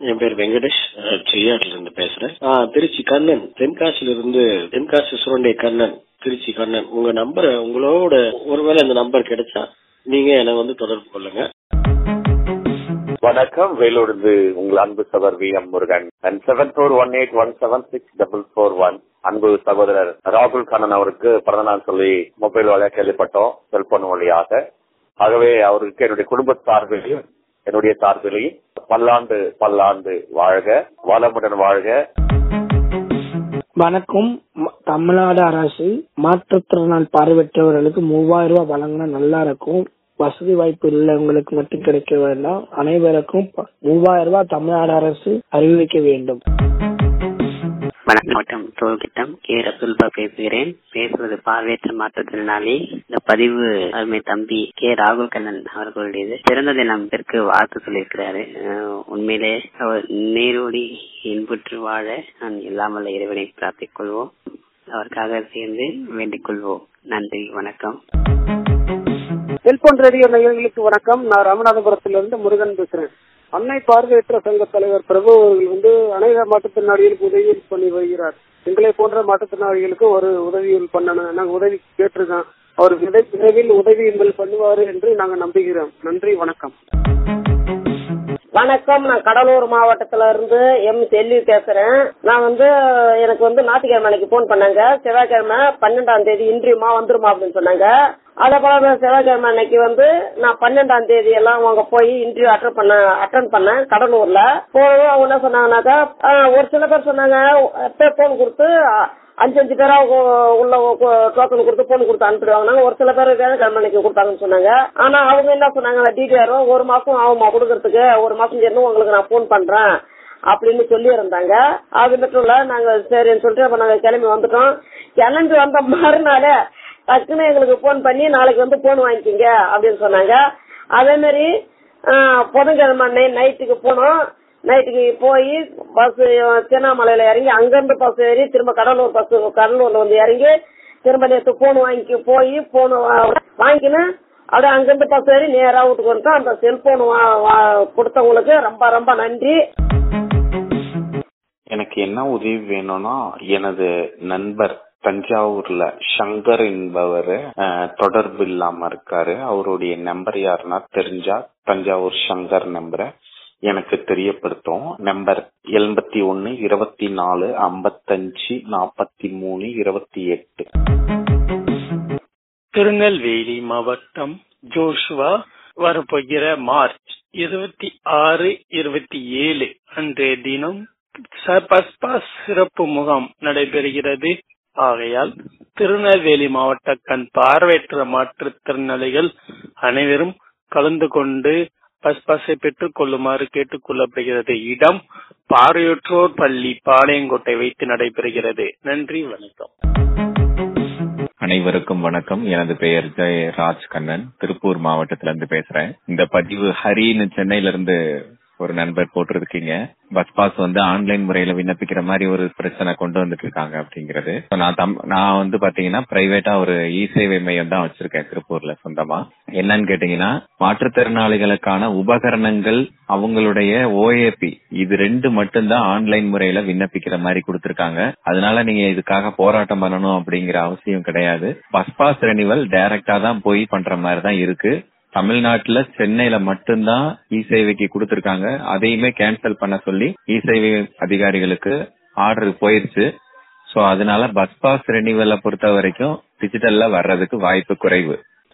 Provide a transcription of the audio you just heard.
என் பேர் வெங்கடேஷ் அஹ், செய்யாறுல இருந்து பேசுறேன் ஆ, திருச்சி கண்ணன் தென்காசில இருந்து தென்காசி சுரண்டை கண்ணன் திருச்சி கண்ணன் உங்க நம்பர் உங்களோட ஒருவேளை இந்த நம்பர் கிடைச்சா நீங்க என்னை வந்து தொடர்பு கொள்ளுங்க வணக்கம் வேலூர்ந்து உங்கள் அன்பு சவர் V M Murugan seven four one eight one seven six double four one அன்பு சகோதரர் ராகுல் கண்ணன் அவருக்கு பிறந்தநாள் சொல்லி மொபைல் வழியாக கேள்விப்பட்டோம் செல்போன் வழியாக ஆகவே அவருக்கு என்னுடைய குடும்ப சார்பிலையும் என்னுடைய சார்பிலையும் பல்லாண்டு பல்லாண்டு வாழ்க வளமுடன் வாழ்க வணக்கம் ம- தமிழ்நாடு அரசு மாற்றுத்திறனால் பார்வையற்றவர்களுக்கு மூவாயிரம் ரூபாய் வழங்கினா நல்லா இருக்கும் வசதி வாய்ப்பு உள்ளவங்களுக்கு மட்டும் கிடைக்க வேண்டாம் அனைவருக்கும் ப- மூவாயிரம் ரூபாய் தமிழ்நாடு அரசு அறிவிக்க வேண்டும் வணக்கம் மாவட்டம் தோல்கிட்டம் கே ரசுல்பா பேசுகிறேன் பேசுவது பார்வையற்ற மாற்றுத்திறனாளி இந்த பதிவு அருமை தம்பி கே ராகுல் கண்ணன் அவர்களுடையது பிறந்த தினத்திற்கு வாழ்த்து சொல்லியிருக்கிறாரு அஹ் உண்மையிலே அவர் நீரோடி இன்புற்று வாழ நான் இல்லாமல் இறைவனை பிரார்த்திக் கொள்வோம் அவருக்காக சேர்ந்து வேண்டிக் கொள்வோம் நன்றி வணக்கம் செல்போன் ரேடியோ நேயர்களுக்கு வணக்கம் நான் ராமநாதபுரத்திலிருந்து முருகன் பேசுறேன் அன்னை பார்வையற்ற சங்க தலைவர் பிரபு அவர்கள் வந்து அநேக மாற்றுத்திறனாளிகளுக்கு உதவி பண்ணி வருகிறார் எங்களை போன்ற மாற்றுத்திறனாளிகளுக்கு ஒரு உதவிகள் பண்ணணும் நாங்க உதவி கேட்டிருக்கோம் அவர் விரை- விரைவில் உதவிகள் பண்ணுவாரு என்று நாங்க நம்புகிறோம் நன்றி வணக்கம் வணக்கம் நான் கடலூர் மாவட்டத்துல இருந்து எம் செல்வி பேசுறேன் நான் வந்து எனக்கு வந்து ஞாயிற்றுக்கிழமை அன்னைக்கு போன் பண்ணாங்க செவ்வாய்க்கிழமை பன்னெண்டாம் தேதி இன்றியுமா வந்துருமா அப்படின்னு சொன்னாங்க அதே போல நான் செவ்வாய்க்கிழமை அன்னைக்கு வந்து நான் பன்னெண்டாம் தேதி எல்லாம் அவங்க போய் இன்டர்வியூ அட்டன் பண்ண அட்டன் பண்ணேன் கடலூர்ல போனதும் அவங்க என்ன சொன்னாங்கன்னாக்கா ஆஹ், ஒரு சில பேர் சொன்னாங்க போன் கொடுத்து அஞ்சு அஞ்சு பேரா உ- உள்ள டோக்கன் கொடுத்து போன் கொடுத்து அனுப்பிடுவாங்க ஒரு சில பேர் வேலைக்கிழமை அன்னைக்கு கொடுத்தாங்கன்னு சொன்னாங்க ஆனா அவங்க என்ன சொன்னாங்க டிடிஆர் ஒரு மாசம் ஆகுமா கொடுக்கறதுக்கு ஒரு மாசம் சேர்ந்து உங்களுக்கு நான் போன் பண்றேன் அப்படின்னு சொல்லி இருந்தாங்க அது மட்டும் இல்ல நாங்க சரின்னு சொல்லிட்டு அப்ப நாங்க கிளம்பி வந்துட்டோம் கிளம்பி வந்த மறுநாளே டக்குன்னு எங்களுக்கு போன் பண்ணி நாளைக்கு வந்து போன் வாங்கிக்கிங்க அப்படின்னு சொன்னாங்க அதே மாதிரி ஆஹ், புதன்கிழமை நை- நைட்டுக்கு போனோம் நைட்டுக்கு போய் பஸ் திருவண்ணாமலையில இறங்கி அங்கிருந்து பஸ் ஏறி திரும்ப கடலூர் பஸ் கடலூர்ல வந்து இறங்கி திரும்ப நேற்று போன் வாங்கி போய் போன் வாங்கிக்கின்னு அப்படியே அங்கிருந்து பஸ் ஏறி நேரா வீட்டுக்கு வந்துட்டோம் அந்த செல்போன் கொடுத்தவங்களுக்கு ரொம்ப ரொம்ப நன்றி எனக்கு என்ன உதவி வேணும்னா எனது நண்பர் தஞ்சாவூர்ல சங்கர் என்பவர் தொடர்பு இல்லாம இருக்காரு அவருடைய நம்பர் யாருன்னா தெரிஞ்சா தஞ்சாவூர் சங்கர் நம்பரை எனக்கு தெரியப்படுத்தும் நம்பர் எண்பத்தி ஒன்னு இருபத்தி நாலு ஐம்பத்தஞ்சு நாற்பத்தி மூணு இருபத்தி எட்டு திருநெல்வேலி மாவட்டம் ஜோஷுவா வரப்போகிற மார்ச் இருபத்தி ஆறு இருபத்தி ஏழு அன்றைய தினம் ச- பஸ்பாஸ் சிறப்பு முகாம் நடைபெறுகிறது ஆகையால் திருநெல்வேலி மாவட்ட கண் பார்வையற்ற மாற்றுத்திறனாளிகள் அனைவரும் கலந்து கொண்டு பஸ்பாஸை பெற்றுக் கொள்ளுமாறு கேட்டுக் கொள்ளப்படுகிறது இடம் பார்வையற்றோர் பள்ளி பாளையங்கோட்டை வைத்து நடைபெறுகிறது நன்றி வணக்கம் அனைவருக்கும் வணக்கம் எனது பெயர் ஜெய ராஜ் கண்ணன் திருப்பூர் மாவட்டத்துல இருந்து பேசுறேன் இந்த பதிவு ஹரின்னு சென்னையில இருந்து ஒரு நண்பர் போட்டிருக்கீங்க பஸ் பாஸ் வந்து ஆன்லைன் முறையில விண்ணப்பிக்கிற மாதிரி ஒரு பிரச்சனை கொண்டு வந்துட்டு இருக்காங்க அப்படிங்கிறது So, நான் தம் நான் வந்து பாத்தீங்கன்னா பிரைவேட்டா ஒரு இ சேவை மையம் தான் வச்சிருக்கேன் திருப்பூர்ல சொந்தமா என்னன்னு கேட்டீங்கன்னா மாற்றுத்திறனாளிகளுக்கான உபகரணங்கள் அவங்களுடைய ஓஏபி இது ரெண்டு மட்டும்தான் ஆன்லைன் முறையில விண்ணப்பிக்கிற மாதிரி கொடுத்திருக்காங்க அதனால நீங்க இதுக்காக போராட்டம் பண்ணணும் அப்படிங்கிற அவசியம் கிடையாது பஸ் பாஸ் ரெனிவல் டைரக்டா தான் போய் பண்ற மாதிரி தான் இருக்கு தமிழ்நாட்டுல சென்னையில மட்டும்தான் இ சேவைக்கு கொடுத்திருக்காங்க அதையுமே கேன்சல் பண்ண சொல்லி இ சேவை அதிகாரிகளுக்கு ஆர்டர் போயிருச்சு சோ அதனால பஸ் பாஸ் ரெனிவலை பொறுத்த வரைக்கும் டிஜிட்டல்ல வர்றதுக்கு வாய்ப்பு குறைவு